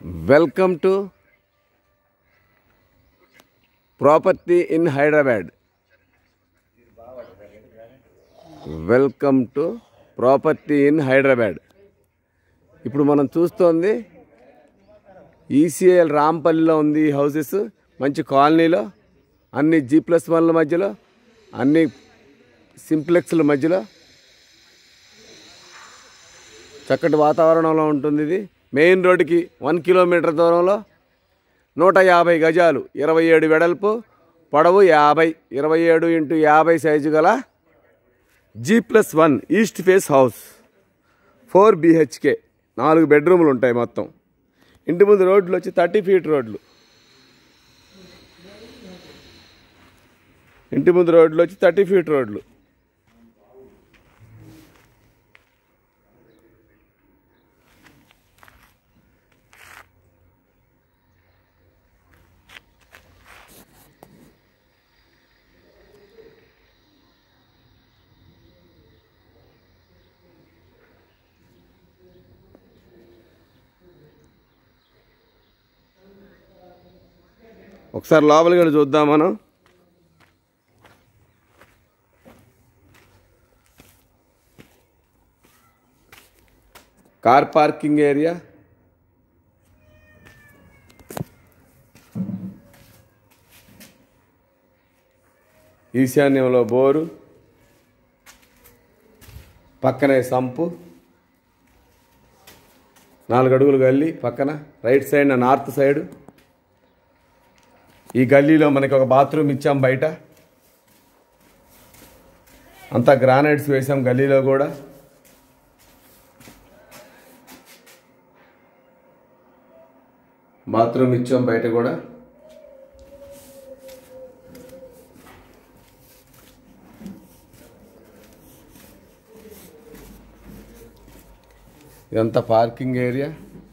welcome to property in Hyderabad welcome to property in Hyderabad ఇప్పుడు మనం చూస్తోంది ఈసీఎల్ రాంపల్లిలో ఉంది ఈ హౌసెస్ మంచి కాలనీలో అన్ని జీ ప్లస్ వన్ల మధ్యలో అన్ని సింప్లెక్స్ల మధ్యలో చక్కటి వాతావరణంలో ఉంటుంది ఇది మెయిన్ రోడ్డుకి వన్ కిలోమీటర్ దూరంలో నూట యాభై గజాలు ఇరవై ఏడు వెడల్పు పొడవు యాభై ఇరవై ఏడు ఇంటూ యాభై సైజు గల G plus one east face house four BHK నాలుగు బెడ్రూములు ఉంటాయి మొత్తం ఇంటి ముందు రోడ్లు వచ్చి థర్టీ ఫీట్ రోడ్లు ఇంటి ముందు రోడ్లు వచ్చి థర్టీ ఫీట్ రోడ్లు ఒకసారి లోపలికి వెళ్ళి చూద్దాం మనం కార్ పార్కింగ్ ఏరియా ఈశాన్యంలో బోరు పక్కనే సంపు నాలుగు అడుగులు గల్లి పక్కన రైట్ సైడ్ నార్త్ సైడ్ ఈ గల్లీలో మనకి ఒక బాత్రూమ్ ఇచ్చాం బయట అంతా గ్రానైట్స్ వేసాం గల్లీలో కూడా బాత్రూమ్ ఇచ్చాం బయట కూడా ఇదంతా పార్కింగ్ ఏరియా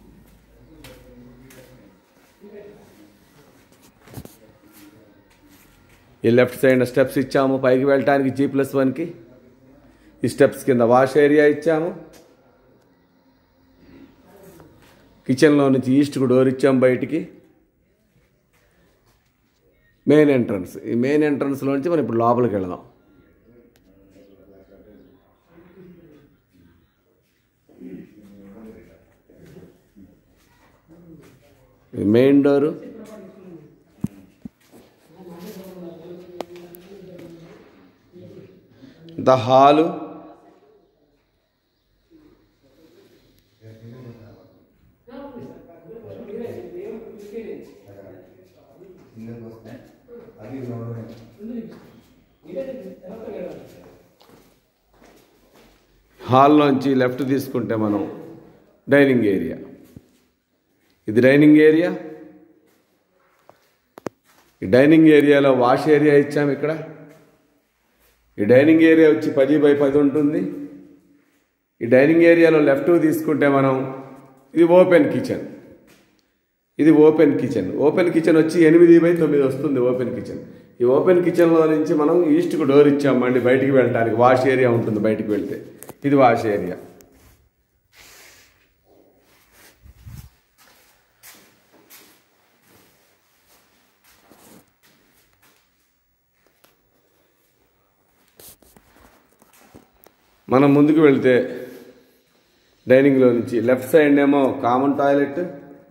ఈ లెఫ్ట్ సైడ్ స్టెప్స్ ఇచ్చాము పైకి వెళ్ళటానికి జీ ప్లస్ వన్కి ఈ స్టెప్స్ కింద వాష్ ఏరియా ఇచ్చాము కిచెన్లో నుంచి ఈస్ట్కు డోర్ ఇచ్చాము బయటికి మెయిన్ ఎంట్రన్స్ ఈ మెయిన్ ఎంట్రన్స్లో నుంచి మనం ఇప్పుడు లోపలికి వెళదాం ఇది మెయిన్ డోరు ద హాలు హాల్లోంచి లెఫ్ట్ తీసుకుంటే మనం డైనింగ్ ఏరియా ఇది డైనింగ్ ఏరియా ఈ డైనింగ్ ఏరియాలో వాష్ ఏరియా ఇచ్చాము ఇక్కడ ఈ డైనింగ్ ఏరియా వచ్చి పది బై పది ఉంటుంది ఈ డైనింగ్ ఏరియాలో లెఫ్ట్ తీసుకుంటే మనం ఇది ఓపెన్ కిచెన్ ఇది ఓపెన్ కిచెన్ ఓపెన్ కిచెన్ వచ్చి ఎనిమిది బై తొమ్మిది వస్తుంది ఓపెన్ కిచెన్ ఈ ఓపెన్ కిచెన్లో నుంచి మనం ఈస్ట్కు డోర్ ఇచ్చామండి బయటికి వెళ్ళడానికి వాష్ ఏరియా ఉంటుంది బయటికి వెళ్తే ఇది వాష్ ఏరియా మనం ముందుకు వెళ్తే డైనింగ్లో నుంచి లెఫ్ట్ సైడ్ ఏమో common toilet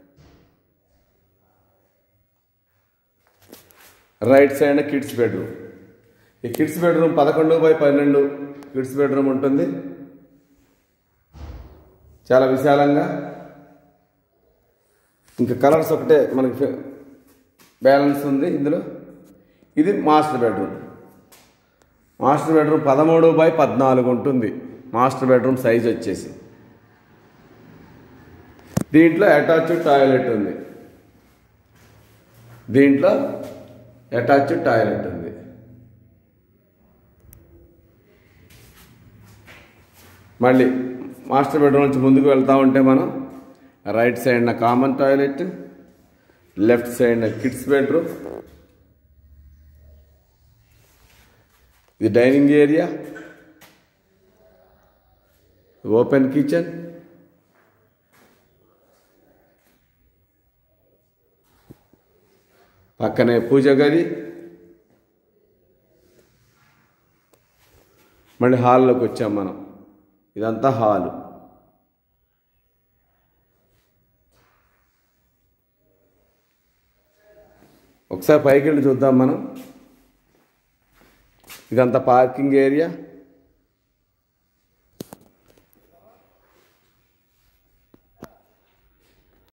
right side kids bedroom ఈ కిడ్స్ బెడ్రూమ్ పదకొండు బై పన్నెండు కిడ్స్ బెడ్రూమ్ ఉంటుంది చాలా విశాలంగా ఇంకా కలర్స్ ఒకటే మనకి బ్యాలెన్స్ ఉంది ఇందులో ఇది మాస్టర్ బెడ్రూమ్ మాస్టర్ బెడ్రూమ్ పదమూడు బై పద్నాలుగు ఉంటుంది మాస్టర్ బెడ్రూమ్ సైజ్ వచ్చేసి దీంట్లో అటాచ్డ్ టాయిలెట్ ఉంది దీంట్లో అటాచ్డ్ టాయిలెట్ ఉంది మళ్ళీ మాస్టర్ బెడ్రూమ్ నుంచి ముందుకు వెళ్తూ ఉంటే మనం రైట్ సైడ్న కామన్ టాయిలెట్ లెఫ్ట్ సైడ్న కిడ్స్ బెడ్రూమ్ ఇది డైనింగ్ ఏరియా ఓపెన్ కిచెన్ పక్కనే పూజ గది మళ్ళీ హాల్లోకి వచ్చాం మనం ఇదంతా హాలు ఒకసారి పైకి వెళ్ళి చూద్దాం మనం ఇదంతా పార్కింగ్ ఏరియా